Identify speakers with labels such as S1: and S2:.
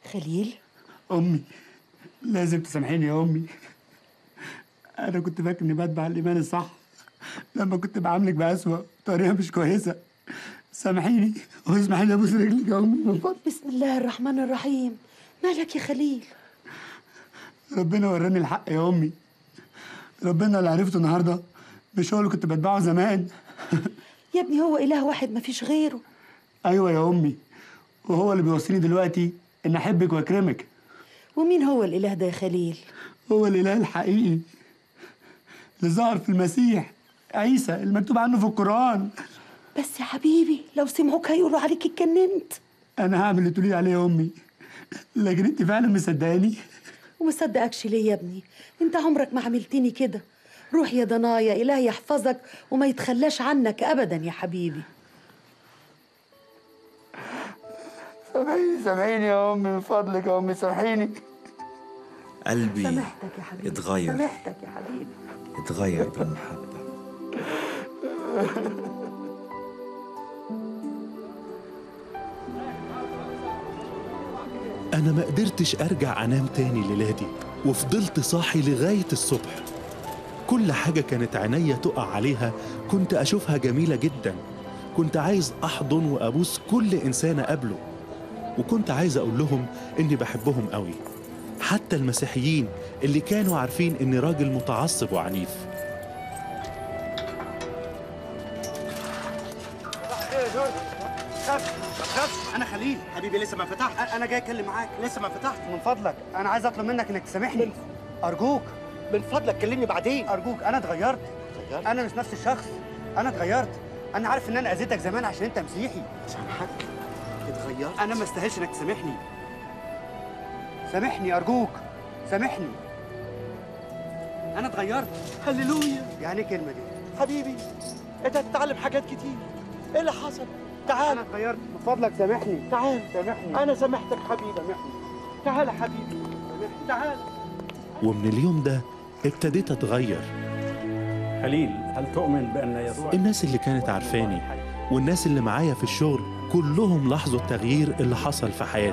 S1: خليل
S2: امي لازم تسامحيني يا امي انا كنت فاكر اني بتبع الايمان الصح لما كنت بعاملك بأسوأ طريقه مش كويسه سامحيني واسمحي لي ابوس رجلك يا امي من فضلك
S1: بسم الله الرحمن الرحيم مالك يا خليل
S2: ربنا وراني الحق يا امي ربنا اللي عرفته النهارده مش هو اللي كنت بتبعه زمان
S1: يا ابني هو إله واحد ما فيش غيره
S2: ايوه يا امي وهو اللي بيوصيني دلوقتي ان احبك واكرمك
S1: ومين هو الإله ده يا خليل
S2: هو الاله الحقيقي اللي ظهر في المسيح عيسى المكتوب عنه في القران
S1: بس يا حبيبي لو سمعوك هيقولوا عليك اتجننت
S2: انا هعمل اللي تقولي عليه يا امي لكن انت فعلا مصدقاني
S1: ومصدقكش ليه يا ابني انت عمرك ما عملتني كده روح يا ضنايا إله يحفظك وما يتخلاش عنك أبدا يا حبيبي
S2: سامحيني سامحيني يا امي من فضلك يا امي سامحيني
S3: قلبي
S1: سامحتك يا حبيبي
S3: اتغير.
S1: سامحتك يا حبيبي
S3: اتغير بالمحبة
S4: أنا ما قدرتش أرجع أنام تاني الليلة دي وفضلت صاحي لغاية الصبح كل حاجة كانت عينيا تقع عليها كنت أشوفها جميلة جدا كنت عايز أحضن وأبوس كل إنسان أقابله وكنت عايز أقول لهم إني بحبهم قوي حتى المسيحيين اللي كانوا عارفين إني راجل متعصب وعنيف
S2: انا خليل حبيبي لسه ما فتحت انا جاي اتكلم معاك لسه ما فتحت من فضلك انا عايز اطلب منك انك تسامحني ارجوك
S5: من فضلك كلمني بعدين
S2: ارجوك انا اتغيرت
S5: اتغيرت؟
S2: انا مش نفس الشخص انا اتغيرت انا عارف ان انا اذيتك زمان عشان انت مسيحي
S5: سامحك اتغيرت
S2: انا ما استاهلش انك تسامحني سامحني ارجوك سامحني انا اتغيرت
S5: هللويا
S2: يعني ايه الكلمه دي
S5: حبيبي انت هتتعلم حاجات كتير ايه اللي حصل تعال
S2: انا اتغيرت من فضلك سامحني
S5: تعال
S2: سامحني
S5: انا سامحتك حبيبي
S2: سامحني
S5: تعال حبيبي تعال
S4: ومن اليوم ده ابتديت أتغير
S6: خليل هل تؤمن بأن يسوع
S4: الناس اللي كانت عارفاني والناس اللي معايا في الشغل كلهم لاحظوا التغيير اللي حصل في حياتي